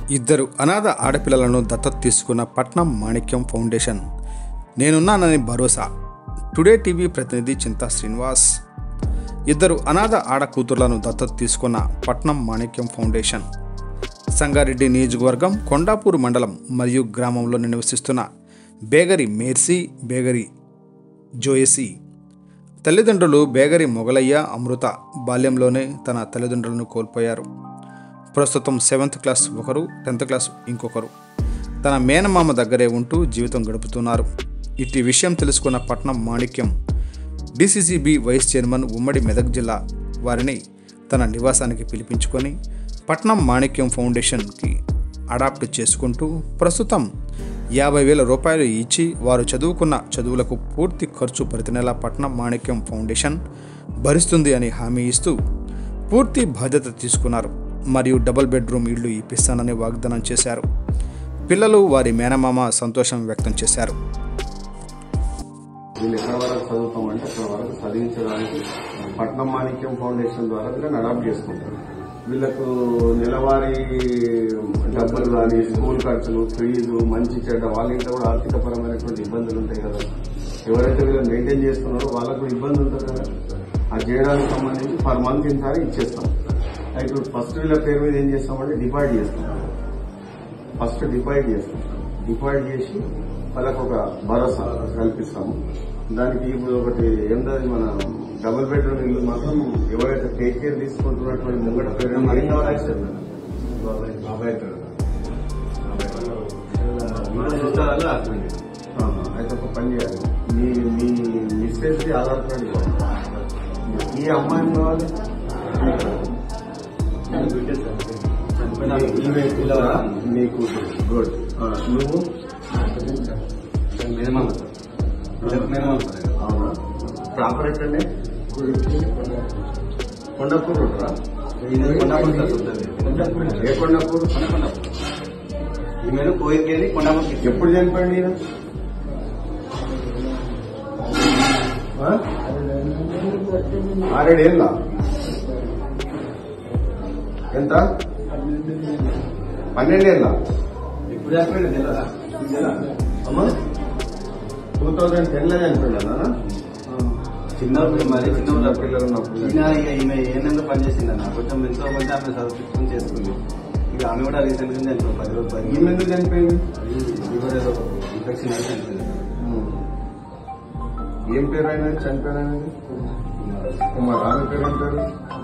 ఇద్దరు అనాథ ఆడపిల్లలను దత్తత తీసుకున్న పట్నం మాణిక్యం ఫౌండేషన్ నేనున్నానని భరోసా టుడే టీవీ ప్రతినిధి చింతా శ్రీనివాస్ ఇద్దరు అనాథ ఆడ కూతుర్లను దత్తత తీసుకున్న పట్నం మాణిక్యం ఫౌండేషన్ సంగారెడ్డి నియోజకవర్గం కొండాపూర్ మండలం మరియు గ్రామంలో నివసిస్తున్న బేగరి మేర్సీ బేగరి జోయసి తల్లిదండ్రులు బేగరి మొగలయ్య అమృత బాల్యంలోనే తన తల్లిదండ్రులను కోల్పోయారు ప్రస్తుతం సెవెంత్ క్లాస్ ఒకరు టెన్త్ క్లాస్ ఇంకొకరు తన మేనమామ దగ్గరే ఉంటూ జీవితం గడుపుతున్నారు ఇట్టి విషయం తెలుసుకున్న పట్నం మాణిక్యం డిసిసిబి వైస్ చైర్మన్ ఉమ్మడి మెదక్ జిల్లా వారిని తన నివాసానికి పిలిపించుకొని పట్నం మాణిక్యం ఫౌండేషన్కి అడాప్ట్ చేసుకుంటూ ప్రస్తుతం యాభై వేల రూపాయలు ఇచ్చి వారు చదువుకున్న చదువులకు పూర్తి ఖర్చు ప్రతి నెల పట్నం మాణిక్యం ఫౌండేషన్ భరిస్తుంది అని హామీ ఇస్తూ పూర్తి బాధ్యత తీసుకున్నారు మరియు డబుల్ బెడ్రూమ్ ఇళ్లు ఇప్పిస్తానని వాగ్దానం చేశారు పిల్లలు వారి మేనమామ సంతోషం వ్యక్తం చేశారు వీళ్ళు ఎక్కడ వరకు చదువుతామంటే అక్కడ వరకు చదివించడానికి పట్నం మాణిక్యం ఫౌండేషన్ ద్వారా వీళ్ళని అడాప్ట్ చేసుకుంటారు వీళ్ళకు నెలవారీ డబ్బులు కానీ స్కూల్ ఖర్చులు ఫీజు మంచి చెడ్డ వాళ్ళ ఇంట్లో కూడా ఆర్థిక పరమైనటువంటి ఇబ్బందులు ఉంటాయి కదా ఎవరైతే వీళ్ళని మెయింటైన్ చేస్తున్నారో వాళ్ళకు ఇబ్బంది ఉంటుంది కదా అది చేయడానికి సంబంధించి పర్ మంత్ ఇంత ఇచ్చేస్తాం ఇప్పుడు ఫస్ట్ వీళ్ళ పేరు మీద ఏం చేస్తామంటే డిపాజిట్ చేస్తాం ఫస్ట్ డిపాజిట్ చేస్తాం డిపాజిట్ చేసి వాళ్ళకు ఒక భరోసా కల్పిస్తాము దానికి ఇప్పుడు ఒకటి ఏంటది మన డబుల్ బెడ్రూమ్ ఇల్లు మాత్రం ఎవరైతే టేక్ కేర్ తీసుకుంటున్నటువంటి ముంగట పేరు ఏం కావాలి? బాబాయ్ గారు ఆహా, అయితే ఒక పని చేయాలి మీ మీ మిస్సెస్ ది ఆధార్ కార్డు ఇవ్వాలి ఈ అమ్మాయి కావాలి ఈమె కూతురా? మీ కూతురు గుడ్ నువ్వు మినిమం మినిమం అవునా ప్రాపర్ ఎక్కడండి కొండపూర్ ఉంటారా ఏ కొండపూర్ ఈమెను కోయికెళ్ళి కొండపల్లి ఎప్పుడు చనిపోయింది ఈయన ఆ? ఆరేడేళ్ళ ఎంత పన్నెండేళ్ళ ఇప్పుడు చనిపోయింది తెలియదా అమ్మా టూ థౌజండ్ టెన్ లో చనిపోయినా చిన్నప్పుడు మరి చిన్న చిన్నప్పుడు పిల్లలు ఉన్నప్పుడు ఈయన ఇక ఈమె ఏమేందో పని చేసింది అన్న కొంచెం ఎంతో కొంచెం ఆమె చదివించుకుని చేసుకుంది ఇక ఆమె కూడా రీసెంట్ గా చనిపోయింది పది రోజులు పది ఈమె ఎందుకు చనిపోయింది అది లివర్ ఏదో ఇన్ఫెక్షన్ అయితే చనిపోయింది ఉమ్. ఏం పేరు అయినా చనిపోయిన కుమార్ ఆమె పేరు ఏం పేరు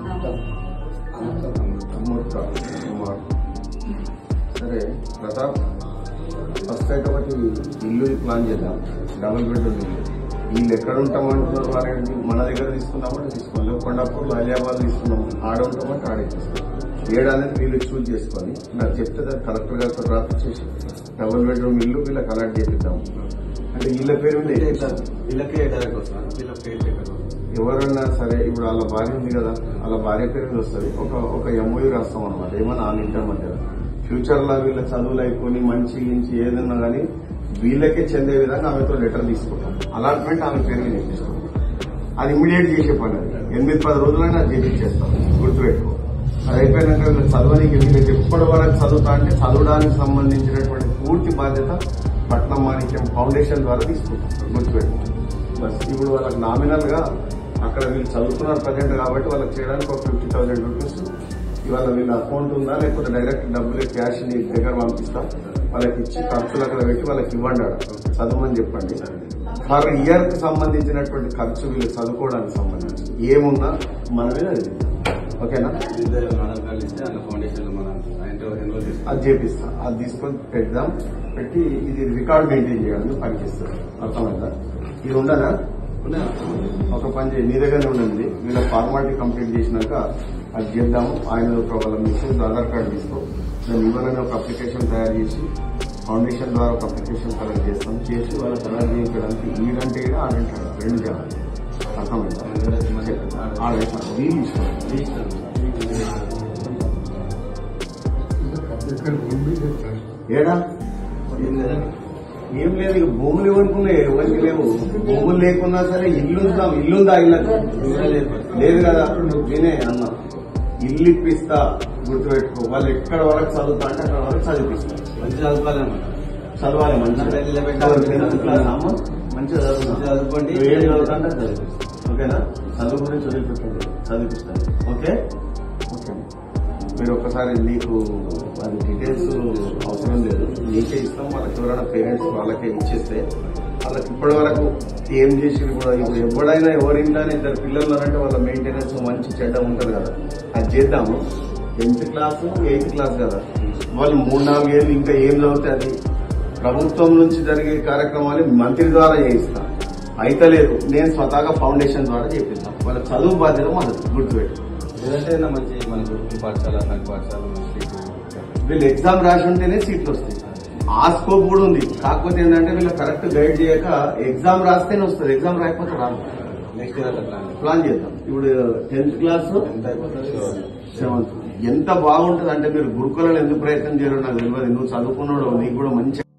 అమృత కుమార్ సరే ప్రతాప్ ఫస్ట్ అయితే ఒకటి ఇల్లు ప్లాన్ చేద్దాం డబుల్ బెడ్రూమ్ ఇల్లు వీళ్ళు ఎక్కడ ఉంటామంటున్నారు వారేంటి మన దగ్గర తీసుకున్నామంటే తీసుకోవాలి కొండాపూర్ ఆలియాబాద్ తీసుకున్నాము ఆడ ఉంటామంటే ఆడే తీసుకోవాలి ఏడు అనేది వీళ్ళు చూజ్ చేసుకొని నాకు చెప్తే దాన్ని కలెక్టర్ గారితో రాపిచ్చేసి డబుల్ బెడ్రూమ్ ఇల్లు వీళ్ళకి అలాట్ చేపిద్దాం అంటే వీళ్ళ పేరు మీద వేపిస్తాం. వీళ్ళకే డైరెక్ట్ వస్తున్నాను వీళ్ళ పేరు ఎక్కడ ఎవరన్నా సరే ఇప్పుడు వాళ్ళ భార్య ఉంది కదా వాళ్ళ భార్య పేరు మీద వస్తుంది ఒక ఒక ఎంఓయూ రాస్తాం అనమాట ఏమన్నా ఆ ఇంటర్ మధ్య ఫ్యూచర్ లో వీళ్ళ చదువులు అయిపోయి మంచి ఇంచి ఏదన్నా కానీ వీళ్ళకే చెందే విధంగా ఆమెతో లెటర్ తీసుకుంటాం అలాట్మెంట్ ఆమె పేరు మీద ఇప్పిస్తాం అది ఇమీడియట్ చేసే పని అది ఎనిమిది పది రోజులైనా అది చేపించేస్తాం గుర్తుపెట్టుకో అది అయిపోయినాక వీళ్ళు చదవడానికి వీళ్ళకి ఎప్పటి వరకు చదువుతా అంటే చదవడానికి సంబంధించినటువంటి పూర్తి బాధ్యత పట్నం మాణిక్యం ఫౌండేషన్ ద్వారా తీసుకుంటాం గుర్తుపెట్టుకో బస్ ఇప్పుడు వాళ్ళకి నామినల్ గా అక్కడ వీళ్ళు చదువుతున్నారు ప్రజెంట్ కాబట్టి వాళ్ళకి చేయడానికి ఒక ఫిఫ్టీ థౌసండ్ రూపీస్ ఇవాళ వీళ్ళ అకౌంట్ ఉందా లేకపోతే డైరెక్ట్ డబ్బులు క్యాష్ నీ దగ్గర పంపిస్తాం వాళ్ళకి ఇచ్చి ఖర్చులు అక్కడ పెట్టి వాళ్ళకి ఇవ్వండి ఆడ. చదవమని చెప్పండి పర్ ఇయర్ కి సంబంధించినటువంటి ఖర్చు వీళ్ళు చదువుకోవడానికి సంబంధించి ఏమున్నా మనమే అది ఓకేనా ఇద్దరు ఆధార్ కార్డు ఇస్తే అందులో ఫౌండేషన్ లో మనం ఎన్రోల్ ఎన్రోల్ చేస్తాం అది చేపిస్తా అది తీసుకొని పెడదాం పెట్టి ఇది రికార్డ్ మెయింటైన్ చేయడానికి పనిచేస్తుంది అర్థమైందా ఇది ఉండదా ఒక పని చేయి నీ దగ్గరనే ఉండండి వీళ్ళ ఫార్మాలిటీ కంప్లీట్ చేసినాక అది చేద్దాము ఆయన ఒక వాళ్ళ మిస్సెస్ ఆధార్ కార్డు తీసుకో దాన్ని ఇవ్వాలని ఒక అప్లికేషన్ తయారు చేసి ఫౌండేషన్ ద్వారా ఒక అప్లికేషన్ కలెక్ట్ చేస్తాం చేసి వాళ్ళ తయారు చేయించడానికి ఈడంటే ఈడ ఆడంటే ఆడ. రెండు చేయాలి అర్థమైందా ఆడేస్తా వీలు ఇష్టం ఏడా ఏం లేదండి ఏం లేదు ఇక భూములు ఎవరుకున్నాయి ఎవరికి లేవు భూములు లేకున్నా సరే ఇల్లుందా ఇల్లుందా ఇల్లు లేదు కదా వినే అన్న ఇల్లు ఇప్పిస్తా గుర్తుపెట్టుకో వాళ్ళు ఎక్కడ వరకు చదువుతా అంటే అక్కడ వరకు చదివిపిస్తా మంచి చదువుకోవాలన్నమాట చదవాలి మంచిగా మంచిగా పెట్టాలి. టెన్త్ క్లాస్ అమ్మ మంచిగా చదువుతున్నా. మంచిగా చదువుకోండి. నువ్వు ఏం చదువుతా అంటే అది చదివిపిస్తా ఓకేనా చదువు గురించి చదివిపెట్టండి చదివిపిస్తాను ఓకే ఓకే మీరు ఒక్కసారి మీకు అది డీటెయిల్స్ అవసరం లేదు మీకే ఇస్తాం వాళ్ళకి ఎవరైనా పేరెంట్స్ వాళ్ళకే ఇచ్చేస్తే వాళ్ళకి ఇప్పటి వరకు ఏం చేసి కూడా ఇప్పుడు ఎవడైనా ఎవరింట్లోనే ఇద్దరు పిల్లలు ఉన్నారంటే వాళ్ళ మెయింటెనెన్స్ మంచి చెడ్డ ఉంటుంది కదా అది చేద్దాము టెన్త్ క్లాస్ ఎయిత్ క్లాస్ కదా వాళ్ళు మూడు నాలుగు ఏళ్ళు ఇంకా ఏం చదివితే అది ప్రభుత్వం నుంచి జరిగే కార్యక్రమాలు మంత్రి ద్వారా చేయిస్తాం అయితే లేదు నేను స్వతహాగా ఫౌండేషన్ ద్వారా చేపిస్తాం వాళ్ళ చదువు బాధ్యత మనకు గుర్తుపెట్టు లేదంటే ఏదైనా మంచి మన గురుకుల పాఠశాల సంఘ పాఠశాల మంచి వీళ్ళు ఎగ్జామ్ రాసి ఉంటేనే సీట్లు వస్తాయి ఆ స్కోప్ కూడా ఉంది కాకపోతే ఏంటంటే వీళ్ళు కరెక్ట్ గైడ్ చేయక ఎగ్జామ్ రాస్తేనే వస్తుంది ఎగ్జామ్ రాకపోతే రాదు నెక్స్ట్ ఇయర్ అట్లా ప్లాన్ ప్లాన్ చేద్దాం ఇప్పుడు టెన్త్ క్లాస్ ఎంత అయిపోతుంది సెవెంత్ ఎంత బాగుంటుంది అంటే మీరు గురుకులను ఎందుకు ప్రయత్నం చేయడం నాకు తెలియదు నువ్వు చదువుకున్నాడు నీకు కూడా మంచి